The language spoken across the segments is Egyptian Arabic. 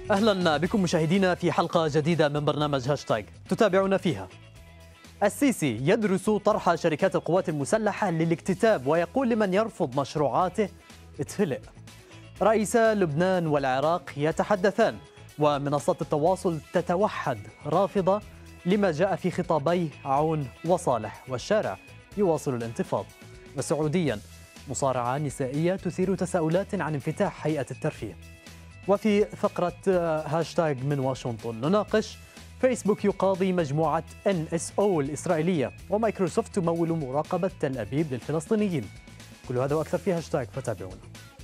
اهلا بكم مشاهدينا في حلقه جديده من برنامج هاشتاج تتابعون فيها السيسي يدرس طرح شركات القوات المسلحه للاكتتاب ويقول لمن يرفض مشروعاته اتفلق رئيس لبنان والعراق يتحدثان ومنصات التواصل تتوحد رافضه لما جاء في خطابي عون وصالح والشارع يواصل الانتفاض وسعوديا مصارعه نسائيه تثير تساؤلات عن انفتاح هيئه الترفيه وفي فقرة هاشتاج من واشنطن نناقش فيسبوك يقاضي مجموعة NSO الإسرائيلية ومايكروسوفت تمول مراقبة تل أبيب للفلسطينيين كل هذا وأكثر في هاشتاج فتابعونا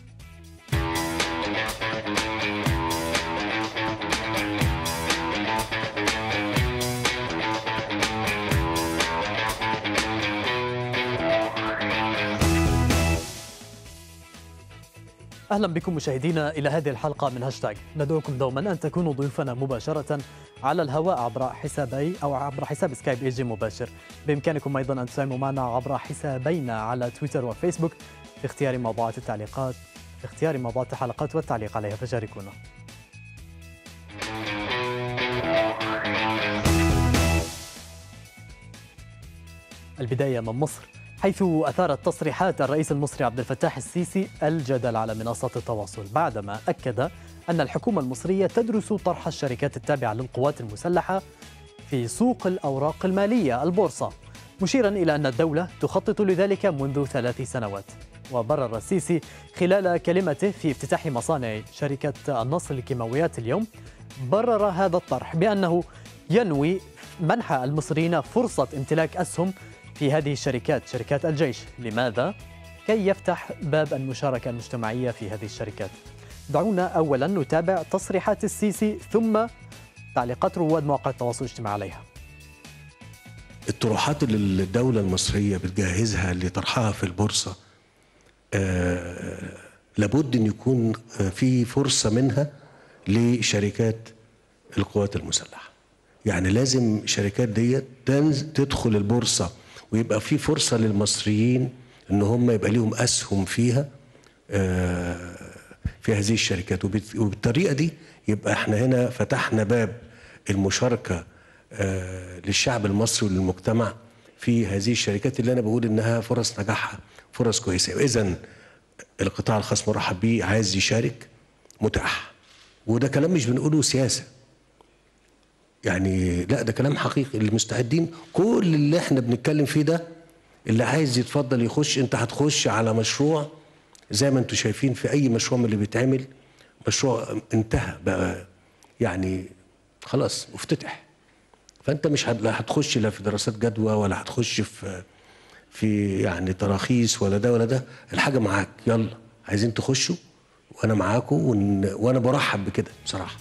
اهلا بكم مشاهدينا الى هذه الحلقه من هاشتاج ندعوكم دوما ان تكونوا ضيوفنا مباشره على الهواء عبر حسابي او عبر حساب سكايب ايجي مباشر بامكانكم ايضا ان تساهموا معنا عبر حسابينا على تويتر وفيسبوك في اختيار موضوعات التعليقات في اختيار موضوعات الحلقات والتعليق عليها فشاركونا البدايه من مصر حيث أثارت تصريحات الرئيس المصري عبد الفتاح السيسي الجدل على منصات التواصل بعدما أكد أن الحكومة المصرية تدرس طرح الشركات التابعة للقوات المسلحة في سوق الأوراق المالية البورصة مشيرا إلى أن الدولة تخطط لذلك منذ ثلاث سنوات وبرر السيسي خلال كلمته في افتتاح مصانع شركة النصر للكيماويات اليوم برر هذا الطرح بأنه ينوي منح المصريين فرصة امتلاك أسهم في هذه الشركات شركات الجيش لماذا؟ كي يفتح باب المشاركة المجتمعية في هذه الشركات دعونا أولا نتابع تصريحات السيسي ثم تعليقات رواد مواقع التواصل الاجتماعي عليها الطروحات اللي الدولة المصرية بتجهزها لطرحها في البورصة آه لابد أن يكون في فرصة منها لشركات القوات المسلحة يعني لازم شركات دي تدخل البورصة ويبقى في فرصة للمصريين ان هم يبقى ليهم اسهم فيها في هذه الشركات وبالطريقة دي يبقى احنا هنا فتحنا باب المشاركة للشعب المصري وللمجتمع في هذه الشركات اللي انا بقول انها فرص نجاحها فرص كويسة اذا القطاع الخاص مرحب بيه عايز يشارك متاح وده كلام مش بنقوله سياسه يعني لا ده كلام حقيقي اللي مستعدين كل اللي احنا بنتكلم فيه ده اللي عايز يتفضل يخش انت هتخش على مشروع زي ما انتم شايفين في اي مشروع من اللي بيتعمل مشروع انتهى بقى يعني خلاص افتتح فانت مش لا هتخش لا في دراسات جدوى ولا هتخش في في يعني تراخيص ولا ده ولا ده الحاجه معاك يلا عايزين تخشوا وانا معاكم وانا برحب بكده بصراحه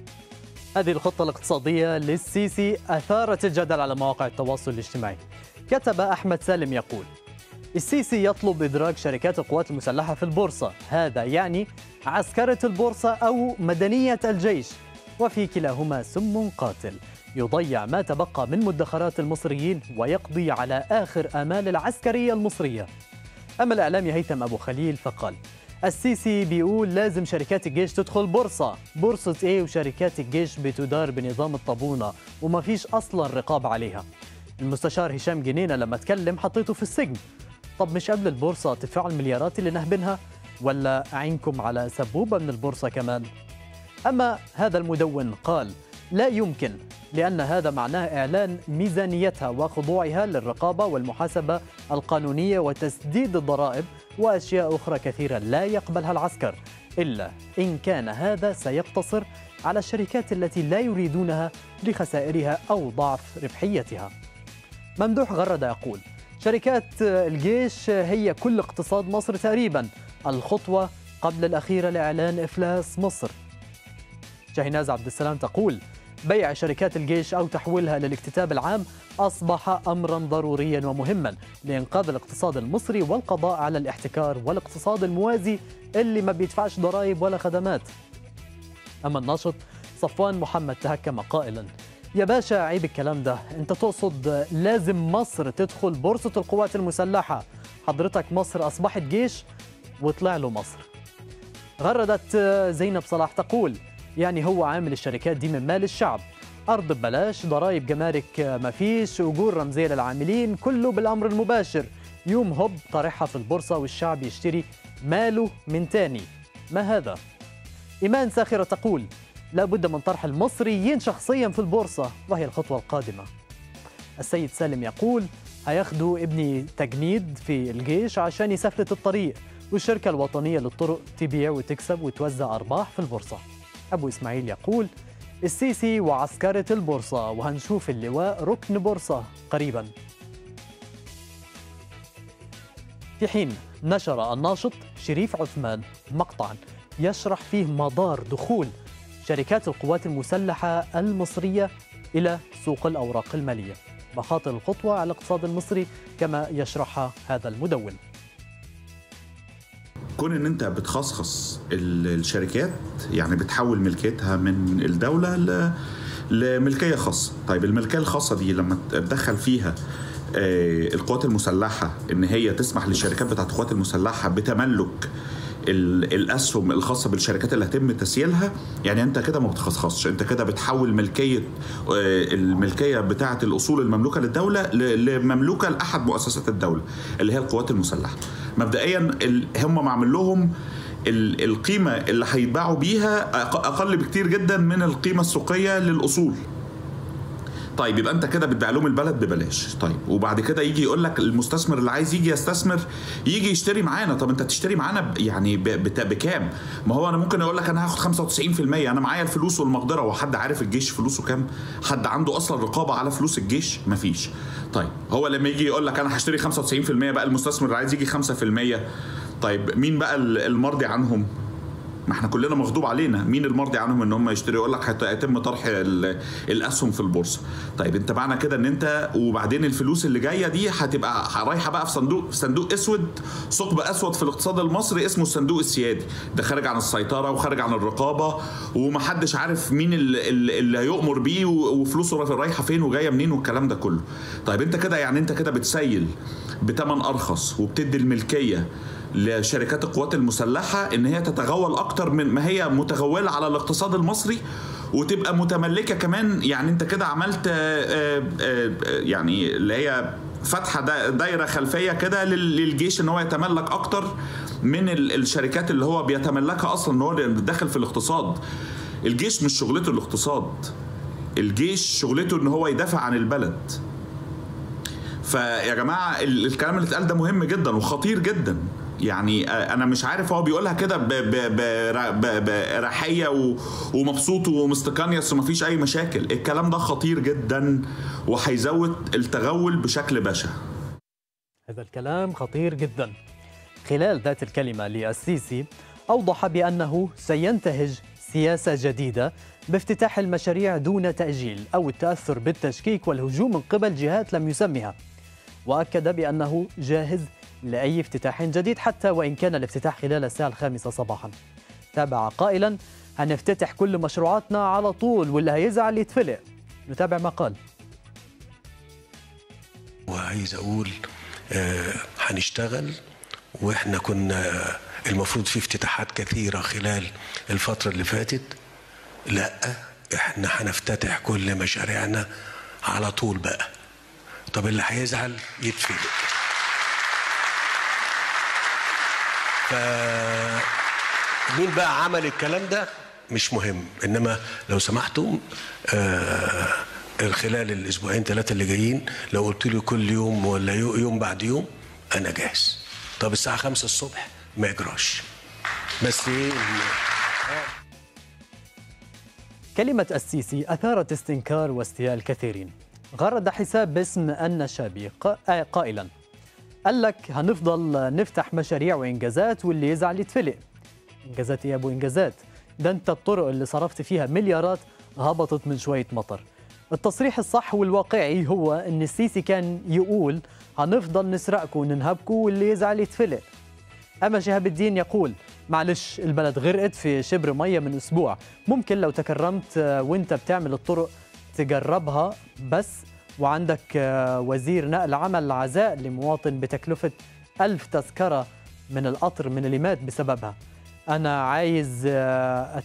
هذه الخطة الاقتصادية للسيسي أثارت الجدل على مواقع التواصل الاجتماعي كتب أحمد سالم يقول السيسي يطلب إدراج شركات القوات المسلحة في البورصة هذا يعني عسكرة البورصة أو مدنية الجيش وفي كلاهما سم قاتل يضيع ما تبقى من مدخرات المصريين ويقضي على آخر آمال العسكرية المصرية أما الإعلامي هيثم أبو خليل فقال السيسي بيقول لازم شركات الجيش تدخل بورصة بورصة ايه وشركات الجيش بتدار بنظام الطابونة وما فيش أصلا رقاب عليها المستشار هشام جنينة لما اتكلم حطيته في السجن طب مش قبل البورصة تدفعوا المليارات اللي نهبنها ولا عينكم على سبوبة من البورصة كمان أما هذا المدون قال لا يمكن لأن هذا معناه إعلان ميزانيتها وخضوعها للرقابة والمحاسبة القانونية وتسديد الضرائب وأشياء أخرى كثيرة لا يقبلها العسكر إلا إن كان هذا سيقتصر على الشركات التي لا يريدونها لخسائرها أو ضعف ربحيتها ممدوح غرد يقول شركات الجيش هي كل اقتصاد مصر تقريبا الخطوة قبل الأخيرة لإعلان إفلاس مصر شاهناز عبد السلام تقول بيع شركات الجيش أو تحويلها للاكتتاب العام أصبح أمرا ضروريا ومهما لإنقاذ الاقتصاد المصري والقضاء على الاحتكار والاقتصاد الموازي اللي ما بيدفعش ضرائب ولا خدمات أما الناشط صفوان محمد تهكم قائلا يا باشا عيب الكلام ده انت تقصد لازم مصر تدخل بورصة القوات المسلحة حضرتك مصر أصبحت جيش وطلع له مصر غردت زينب صلاح تقول يعني هو عامل الشركات دي من مال الشعب أرض ببلاش ضرائب جمارك ما فيش أجور رمزية للعاملين كله بالأمر المباشر يوم هوب طرحها في البورصة والشعب يشتري ماله من تاني ما هذا؟ إيمان ساخرة تقول لا بد من طرح المصريين شخصيا في البورصة وهي الخطوة القادمة السيد سالم يقول هياخدوا ابني تجنيد في الجيش عشان يسفلت الطريق والشركة الوطنية للطرق تبيع وتكسب وتوزع أرباح في البورصة أبو إسماعيل يقول السيسي وعسكرة البورصة وهنشوف اللواء ركن بورصة قريبا في حين نشر الناشط شريف عثمان مقطعا يشرح فيه مدار دخول شركات القوات المسلحة المصرية إلى سوق الأوراق المالية مخاطر الخطوة على الاقتصاد المصري كما يشرحها هذا المدون كون ان انت بتخصخص الشركات يعني بتحول ملكيتها من الدوله ل... لملكيه خاصه طيب الملكيه الخاصه دي لما تدخل فيها القوات المسلحه ان هي تسمح للشركات بتاعت القوات المسلحه بتملك الاسهم الخاصه بالشركات اللي هيتم تسييلها يعني انت كده ما بتخصخصش انت كده بتحول ملكيه الملكيه بتاعه الاصول المملوكه للدوله لمملوكه لاحد مؤسسات الدوله اللي هي القوات المسلحه مبدئيا هم معمل لهم القيمه اللي هيتباعوا بيها اقل بكتير جدا من القيمه السوقيه للاصول طيب يبقى انت كده بتبيع لهم البلد ببلاش طيب وبعد كده يجي يقول لك المستثمر اللي عايز يجي يستثمر يجي يشتري معانا طب انت تشتري معانا يعني بكام ما هو انا ممكن اقول لك انا هاخد 95% انا معايا الفلوس والمقدره هو حد عارف الجيش فلوسه كام حد عنده اصلا رقابه على فلوس الجيش مفيش طيب هو لما يجي يقول لك انا هشتري 95% بقى المستثمر اللي عايز يجي 5% طيب مين بقى المرضي عنهم ما احنا كلنا مغضوب علينا مين المرضي عنهم ان هم يشتروا يقول لك هيتم طرح الاسهم في البورصه طيب انت معنى كده ان انت وبعدين الفلوس اللي جايه دي هتبقى رايحه بقى في صندوق في صندوق اسود ثقب اسود في الاقتصاد المصري اسمه الصندوق السيادي ده خارج عن السيطره وخارج عن الرقابه ومحدش عارف مين اللي, اللي هيؤمر بيه وفلوسه رايحه فين وجايه منين والكلام ده كله طيب انت كده يعني انت كده بتسيل بتمن ارخص وبتدي الملكيه لشركات القوات المسلحة إن هي تتغول أكتر من ما هي متغولة على الاقتصاد المصري وتبقى متملكة كمان يعني أنت كده عملت يعني اللي هي فتحة دايرة خلفية كده للجيش إن هو يتملك أكتر من الشركات اللي هو بيتملكها أصلا إن هو داخل في الاقتصاد الجيش مش شغلته الاقتصاد الجيش شغلته إن هو يدافع عن البلد فيا جماعة الكلام اللي اتقال ده مهم جدا وخطير جدا يعني انا مش عارف هو بيقولها كده برحيه ومبسوط ومستقنيس وما فيش اي مشاكل الكلام ده خطير جدا وهيزود التغول بشكل بشع هذا الكلام خطير جدا خلال ذات الكلمه للسيسي اوضح بانه سينتهج سياسه جديده بافتتاح المشاريع دون تاجيل او التاثر بالتشكيك والهجوم من قبل جهات لم يسمها واكد بانه جاهز لأي افتتاح جديد حتى وإن كان الافتتاح خلال الساعة الخامسة صباحا تابع قائلا هنفتتح كل مشروعاتنا على طول واللي هيزعل يتفلق نتابع ما قال وعايز أقول آه هنشتغل وإحنا كنا المفروض في افتتاحات كثيرة خلال الفترة اللي فاتت لا إحنا هنفتتح كل مشاريعنا على طول بقى طب اللي هيزعل يتفلق ف مين بقى عمل الكلام ده مش مهم انما لو سمحتم آه خلال الاسبوعين ثلاثه اللي جايين لو قلت لي كل يوم ولا يوم بعد يوم انا جاهز طب الساعه 5 الصبح ما يجراش بس ايه كلمة السيسي أثارت استنكار واستياء الكثيرين غرد حساب باسم النشابي قائلا قال لك هنفضل نفتح مشاريع وانجازات واللي يزعل يتفلق انجازات ايه يا ابو انجازات ده انت الطرق اللي صرفت فيها مليارات هبطت من شويه مطر التصريح الصح والواقعي هو ان السيسي كان يقول هنفضل نسرقكم وننهبكم واللي يزعل يتفلق اما شهاب الدين يقول معلش البلد غرقت في شبر ميه من اسبوع ممكن لو تكرمت وانت بتعمل الطرق تجربها بس وعندك وزير نقل عمل عزاء لمواطن بتكلفة ألف تذكرة من القطر من اللي مات بسببها أنا عايز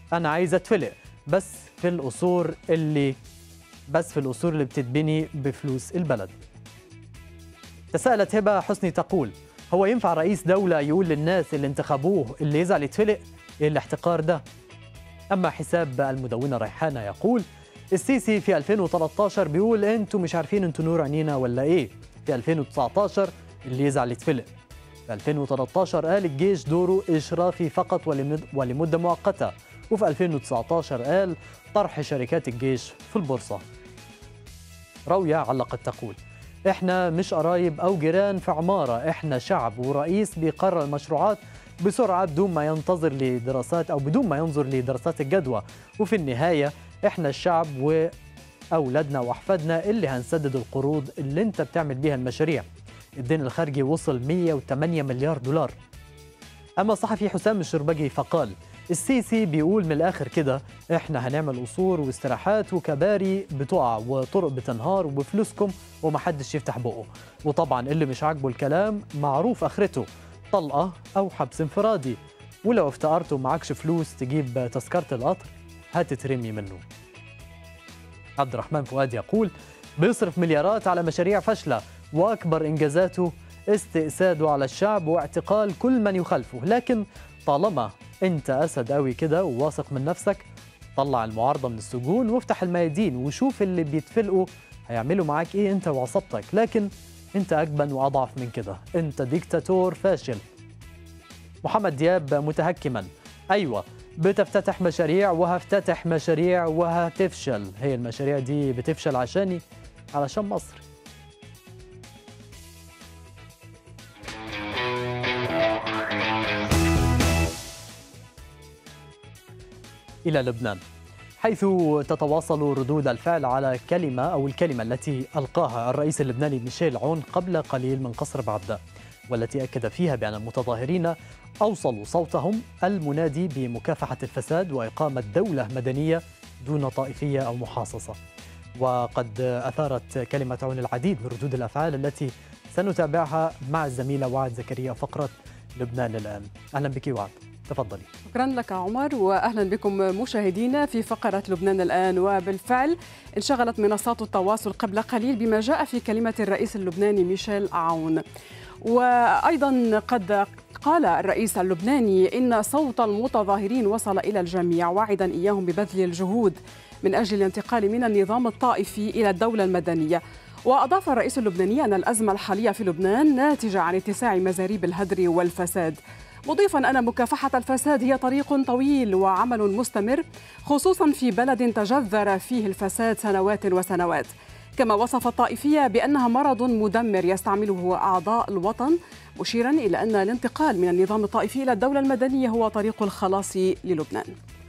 أنا عايز أتفلق بس في القصور اللي بس في القصور اللي بتتبني بفلوس البلد تساءلت هبة حسني تقول هو ينفع رئيس دولة يقول للناس اللي انتخبوه اللي يزعل يتفلق ايه الاحتقار ده أما حساب المدونة ريحانة يقول السيسي في 2013 بيقول انتوا مش عارفين انتوا نور عينينا ولا ايه في 2019 اللي يزعل يتفلق في 2013 قال الجيش دوره إشرافي فقط ولمد- ولمدة مؤقتة وفي 2019 قال طرح شركات الجيش في البورصة راوية علقت تقول احنا مش قرايب او جيران في عمارة احنا شعب ورئيس بيقرر المشروعات بسرعة بدون ما ينتظر لدراسات او بدون ما ينظر لدراسات الجدوى وفي النهاية احنا الشعب واولادنا واحفادنا اللي هنسدد القروض اللي انت بتعمل بيها المشاريع الدين الخارجي وصل 108 مليار دولار أما الصحفي حسام الشربجي فقال السيسي بيقول من الآخر كده إحنا هنعمل قصور واستراحات وكباري بتقع وطرق بتنهار وبفلوسكم ومحدش يفتح بقه وطبعا اللي مش عاجبه الكلام معروف آخرته طلقة أو حبس انفرادي ولو افتقرت ومعكش فلوس تجيب تذكرة القطر هتترمي منه عبد الرحمن فؤاد يقول بيصرف مليارات على مشاريع فاشلة وأكبر إنجازاته استئساده على الشعب واعتقال كل من يخالفه لكن طالما أنت أسد قوي كده وواثق من نفسك طلع المعارضة من السجون وافتح الميادين وشوف اللي بيتفلقوا هيعملوا معاك إيه أنت وعصابتك لكن أنت أجبن وأضعف من كده أنت ديكتاتور فاشل محمد دياب متهكما أيوة بتفتتح مشاريع وهفتتح مشاريع وهتفشل هي المشاريع دي بتفشل عشاني علشان مصر إلى لبنان حيث تتواصل ردود الفعل على كلمة أو الكلمة التي ألقاها الرئيس اللبناني ميشيل عون قبل قليل من قصر بعبدة والتي أكد فيها بأن المتظاهرين أوصلوا صوتهم المنادي بمكافحة الفساد وإقامة دولة مدنية دون طائفية أو محاصصة وقد أثارت كلمة عون العديد من ردود الأفعال التي سنتابعها مع الزميلة وعد زكريا فقرة لبنان الآن أهلا بك وعد تفضلي شكرا لك عمر واهلا بكم مشاهدينا في فقره لبنان الان وبالفعل انشغلت منصات التواصل قبل قليل بما جاء في كلمه الرئيس اللبناني ميشيل عون وايضا قد قال الرئيس اللبناني ان صوت المتظاهرين وصل الى الجميع واعدا اياهم ببذل الجهود من اجل الانتقال من النظام الطائفي الى الدوله المدنيه واضاف الرئيس اللبناني ان الازمه الحاليه في لبنان ناتجه عن اتساع مزاريب الهدر والفساد مضيفا ان مكافحه الفساد هي طريق طويل وعمل مستمر خصوصا في بلد تجذر فيه الفساد سنوات وسنوات كما وصف الطائفيه بانها مرض مدمر يستعمله اعضاء الوطن مشيرا الى ان الانتقال من النظام الطائفي الى الدوله المدنيه هو طريق الخلاص للبنان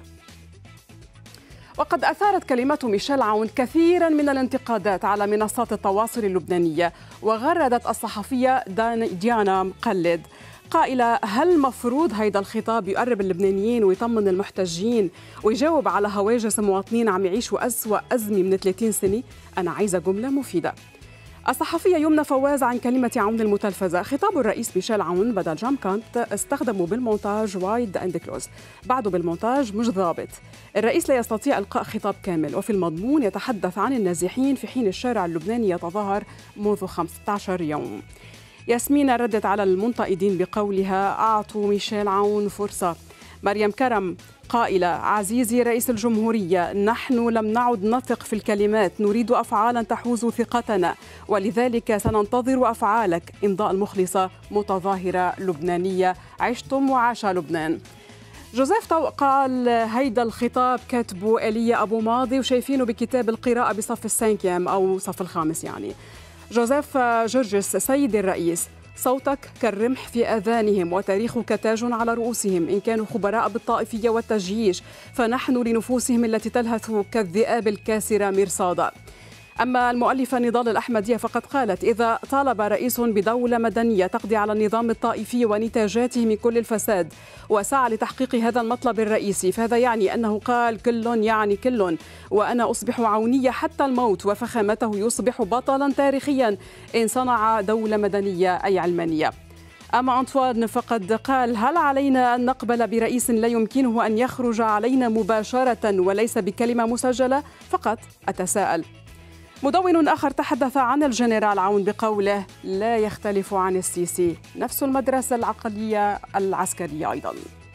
وقد أثارت كلمة ميشيل عون كثيرا من الانتقادات على منصات التواصل اللبنانية وغردت الصحفية ديانا مقلد قائلة هل مفروض هيدا الخطاب يقرب اللبنانيين ويطمن المحتجين ويجاوب على هواجس مواطنين عم يعيشوا أسوأ أزمة من 30 سنة أنا عايزة جملة مفيدة الصحفية يمنى فواز عن كلمة عون المتلفزة خطاب الرئيس ميشيل عون بدل جام كانت استخدموا بالمونتاج وايد اند كلوز بعده بالمونتاج مش ضابط الرئيس لا يستطيع إلقاء خطاب كامل وفي المضمون يتحدث عن النازحين في حين الشارع اللبناني يتظاهر منذ 15 يوم ياسمين ردت على المنتقدين بقولها أعطوا ميشيل عون فرصة مريم كرم قائلة عزيزي رئيس الجمهورية نحن لم نعد نثق في الكلمات نريد أفعالا تحوز ثقتنا ولذلك سننتظر أفعالك إمضاء المخلصة متظاهرة لبنانية عشتم وعاش لبنان جوزيف طوق قال هيدا الخطاب كاتبه ايليا ابو ماضي وشايفينه بكتاب القراءه بصف السانكيام او صف الخامس يعني جوزيف جورجس سيد الرئيس صوتك كالرمح في اذانهم وتاريخك تاج على رؤوسهم ان كانوا خبراء بالطائفيه والتجييش فنحن لنفوسهم التي تلهث كالذئاب الكاسره مرصادا أما المؤلفة نضال الأحمدية فقد قالت إذا طالب رئيس بدولة مدنية تقضي على النظام الطائفي ونتاجاته من كل الفساد وسعى لتحقيق هذا المطلب الرئيسي فهذا يعني أنه قال كل يعني كل وأنا أصبح عونية حتى الموت وفخامته يصبح بطلا تاريخيا إن صنع دولة مدنية أي علمانية أما أنطوان فقد قال هل علينا أن نقبل برئيس لا يمكنه أن يخرج علينا مباشرة وليس بكلمة مسجلة فقط أتساءل مدون آخر تحدث عن الجنرال عون بقوله لا يختلف عن السيسي نفس المدرسة العقلية العسكرية أيضاً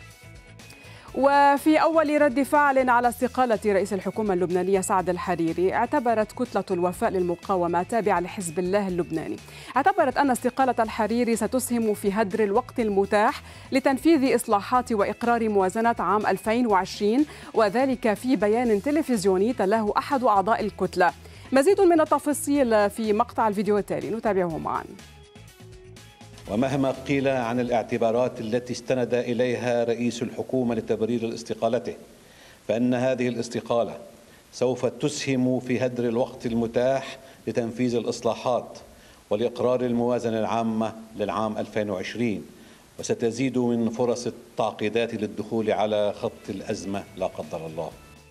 وفي أول رد فعل على استقالة رئيس الحكومة اللبنانية سعد الحريري اعتبرت كتلة الوفاء للمقاومة تابعة لحزب الله اللبناني اعتبرت أن استقالة الحريري ستسهم في هدر الوقت المتاح لتنفيذ إصلاحات وإقرار موازنة عام 2020 وذلك في بيان تلفزيوني تلاه أحد أعضاء الكتلة مزيد من التفاصيل في مقطع الفيديو التالي نتابعه معا ومهما قيل عن الاعتبارات التي استند اليها رئيس الحكومه لتبرير استقالته فان هذه الاستقاله سوف تسهم في هدر الوقت المتاح لتنفيذ الاصلاحات ولاقرار الموازنه العامه للعام 2020 وستزيد من فرص التعقيدات للدخول على خط الازمه لا قدر الله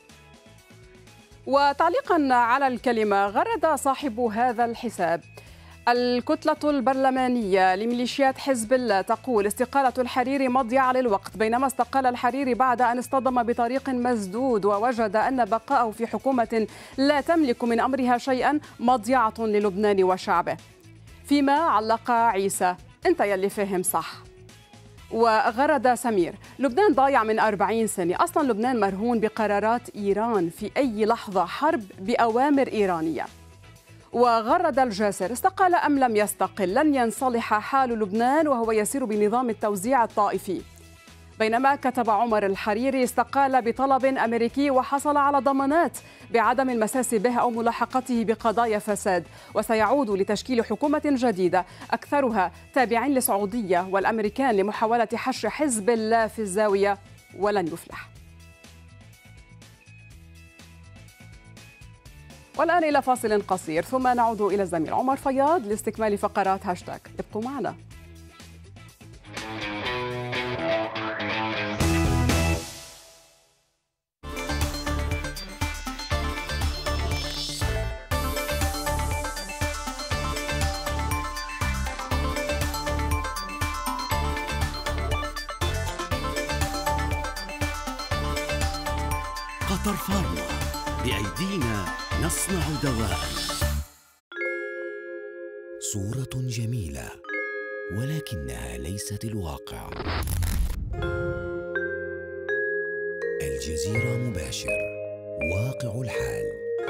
وتعليقا على الكلمه غرد صاحب هذا الحساب الكتلة البرلمانية لميليشيات حزب الله تقول استقالة الحريري مضيعة للوقت بينما استقال الحريري بعد أن اصطدم بطريق مسدود ووجد أن بقاءه في حكومة لا تملك من أمرها شيئا مضيعة للبنان وشعبه فيما علق عيسى أنت يلي فهم صح وغرد سمير لبنان ضايع من أربعين سنة أصلا لبنان مرهون بقرارات إيران في أي لحظة حرب بأوامر إيرانية وغرد الجاسر استقال أم لم يستقل لن ينصلح حال لبنان وهو يسير بنظام التوزيع الطائفي بينما كتب عمر الحريري استقال بطلب أمريكي وحصل على ضمانات بعدم المساس به أو ملاحقته بقضايا فساد وسيعود لتشكيل حكومة جديدة أكثرها تابعين لسعودية والأمريكان لمحاولة حشر حزب الله في الزاوية ولن يفلح والآن إلى فاصل قصير ثم نعود إلى الزميل عمر فياض لاستكمال فقرات هاشتاج ابقوا معنا قطر فارما بأيدينا نصنع دواء صورة جميلة ولكنها ليست الواقع الجزيرة مباشر واقع الحال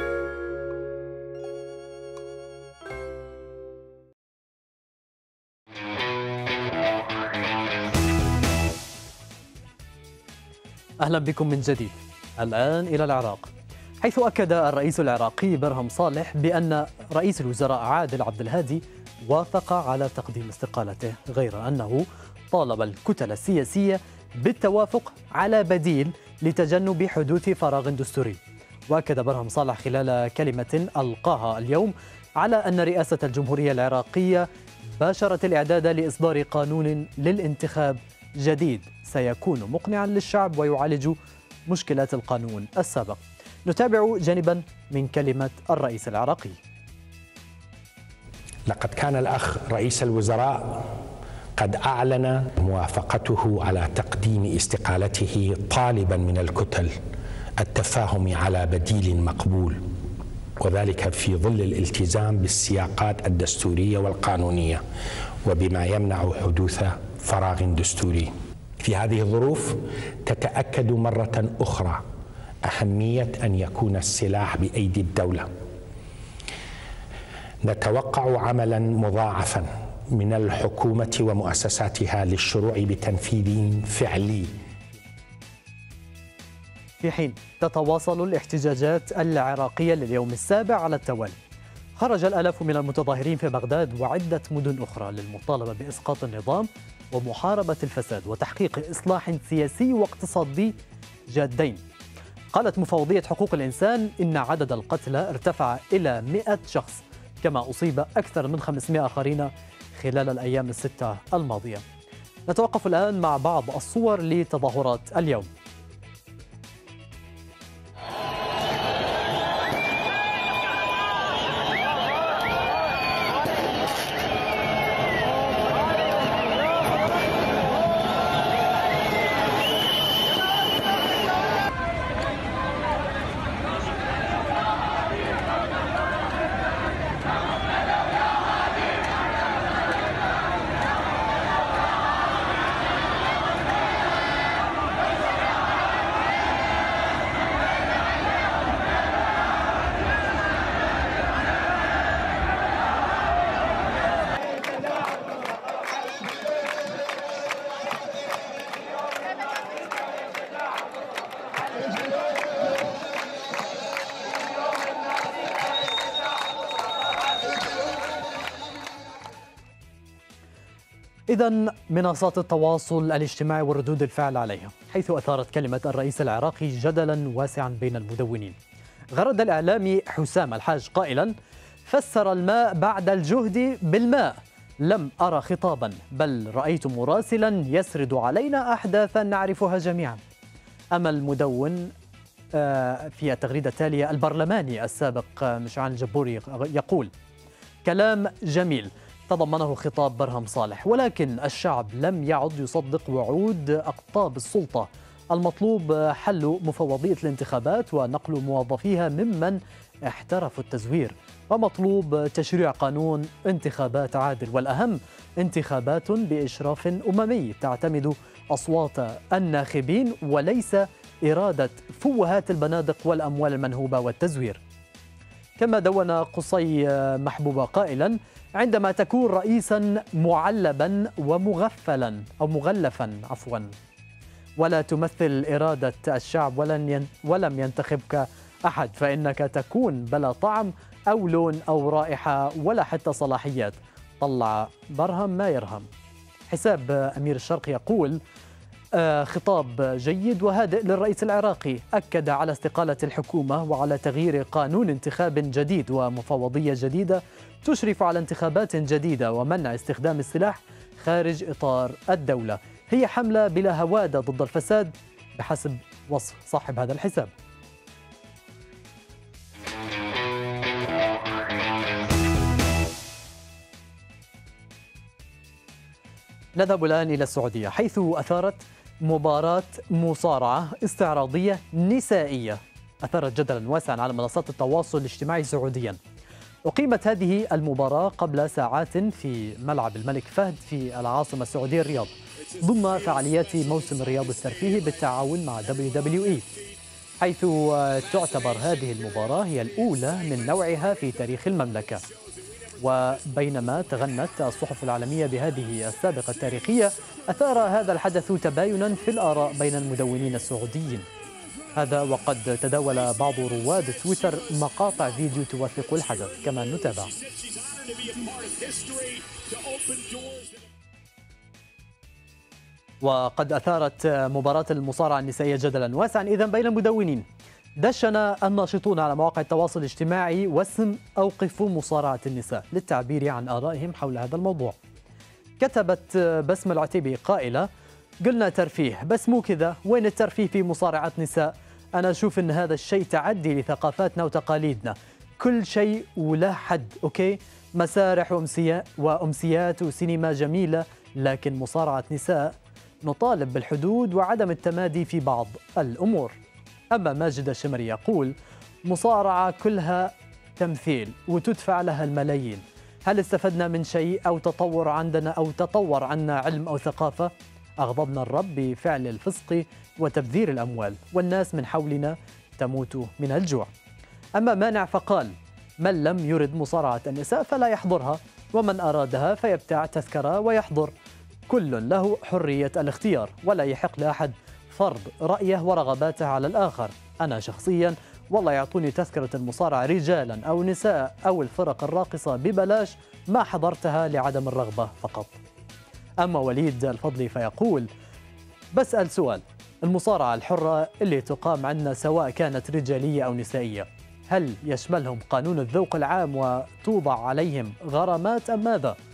أهلا بكم من جديد الآن إلى العراق حيث أكد الرئيس العراقي برهم صالح بأن رئيس الوزراء عادل عبد الهادي وافق على تقديم استقالته غير أنه طالب الكتل السياسية بالتوافق على بديل لتجنب حدوث فراغ دستوري واكد برهم صالح خلال كلمه القاها اليوم على ان رئاسه الجمهوريه العراقيه باشرت الاعداد لاصدار قانون للانتخاب جديد سيكون مقنعا للشعب ويعالج مشكلات القانون السابق نتابع جانبا من كلمه الرئيس العراقي لقد كان الاخ رئيس الوزراء قد اعلن موافقته على تقديم استقالته طالبا من الكتل التفاهم على بديل مقبول وذلك في ظل الالتزام بالسياقات الدستوريه والقانونيه وبما يمنع حدوث فراغ دستوري. في هذه الظروف تتاكد مره اخرى اهميه ان يكون السلاح بايدي الدوله. نتوقع عملا مضاعفا من الحكومه ومؤسساتها للشروع بتنفيذ فعلي في حين تتواصل الاحتجاجات العراقية لليوم السابع على التوالي خرج الآلاف من المتظاهرين في بغداد وعدة مدن أخرى للمطالبة بإسقاط النظام ومحاربة الفساد وتحقيق إصلاح سياسي واقتصادي جادين قالت مفوضية حقوق الإنسان إن عدد القتلى ارتفع إلى 100 شخص كما أصيب أكثر من 500 آخرين خلال الأيام الستة الماضية نتوقف الآن مع بعض الصور لتظاهرات اليوم إذا منصات التواصل الاجتماعي وردود الفعل عليها حيث أثارت كلمة الرئيس العراقي جدلا واسعا بين المدونين غرد الإعلامي حسام الحاج قائلا فسر الماء بعد الجهد بالماء لم أرى خطابا بل رأيت مراسلا يسرد علينا أحداثا نعرفها جميعا أما المدون آه، في التغريدة التالية البرلماني السابق آه، مشعل الجبوري يقول كلام جميل تضمنه خطاب برهم صالح ولكن الشعب لم يعد يصدق وعود أقطاب السلطة المطلوب حل مفوضية الانتخابات ونقل موظفيها ممن احترفوا التزوير ومطلوب تشريع قانون انتخابات عادل والأهم انتخابات بإشراف أممي تعتمد أصوات الناخبين وليس إرادة فوهات البنادق والأموال المنهوبة والتزوير كما دون قصي محبوبة قائلا عندما تكون رئيسا معلبا ومغفلا أو مغلفا عفوا ولا تمثل إرادة الشعب ولن ين ولم ينتخبك أحد فإنك تكون بلا طعم أو لون أو رائحة ولا حتى صلاحيات طلع برهم ما يرهم حساب أمير الشرق يقول آه، خطاب جيد وهادئ للرئيس العراقي أكد على استقالة الحكومة وعلى تغيير قانون انتخاب جديد ومفوضية جديدة تشرف على انتخابات جديدة ومنع استخدام السلاح خارج إطار الدولة هي حملة بلا هوادة ضد الفساد بحسب وصف صاحب هذا الحساب نذهب الآن إلى السعودية حيث أثارت مباراة مصارعة استعراضية نسائية أثارت جدلا واسعا على منصات التواصل الاجتماعي سعوديا أقيمت هذه المباراة قبل ساعات في ملعب الملك فهد في العاصمة السعودية الرياض ضمن فعاليات موسم الرياض الترفيهي بالتعاون مع WWE حيث تعتبر هذه المباراة هي الأولى من نوعها في تاريخ المملكة وبينما تغنت الصحف العالمية بهذه السابقة التاريخية أثار هذا الحدث تباينا في الآراء بين المدونين السعوديين هذا وقد تداول بعض رواد تويتر مقاطع فيديو توثق الحدث كما نتابع وقد أثارت مباراة المصارعة النسائية جدلا واسعا إذا بين المدونين دشن الناشطون على مواقع التواصل الاجتماعي واسم أوقفوا مصارعة النساء للتعبير عن آرائهم حول هذا الموضوع كتبت بسمة العتيبي قائلة قلنا ترفيه بس مو كذا وين الترفيه في مصارعة نساء أنا أشوف أن هذا الشيء تعدي لثقافاتنا وتقاليدنا كل شيء وله حد أوكي مسارح وأمسيات, وأمسيات وسينما جميلة لكن مصارعة نساء نطالب بالحدود وعدم التمادي في بعض الأمور أما ماجد الشمري يقول مصارعة كلها تمثيل وتدفع لها الملايين هل استفدنا من شيء أو تطور عندنا أو تطور عنا علم أو ثقافة أغضبنا الرب بفعل الفسق وتبذير الأموال والناس من حولنا تموت من الجوع أما مانع فقال من لم يرد مصارعة النساء فلا يحضرها ومن أرادها فيبتاع تذكرة ويحضر كل له حرية الاختيار ولا يحق لأحد فرض رأيه ورغباته على الآخر أنا شخصيا والله يعطوني تذكرة المصارعة رجالا أو نساء أو الفرق الراقصة ببلاش ما حضرتها لعدم الرغبة فقط أما وليد الفضلي فيقول بسأل سؤال المصارعة الحرة اللي تقام عندنا سواء كانت رجالية أو نسائية هل يشملهم قانون الذوق العام وتوضع عليهم غرامات أم ماذا؟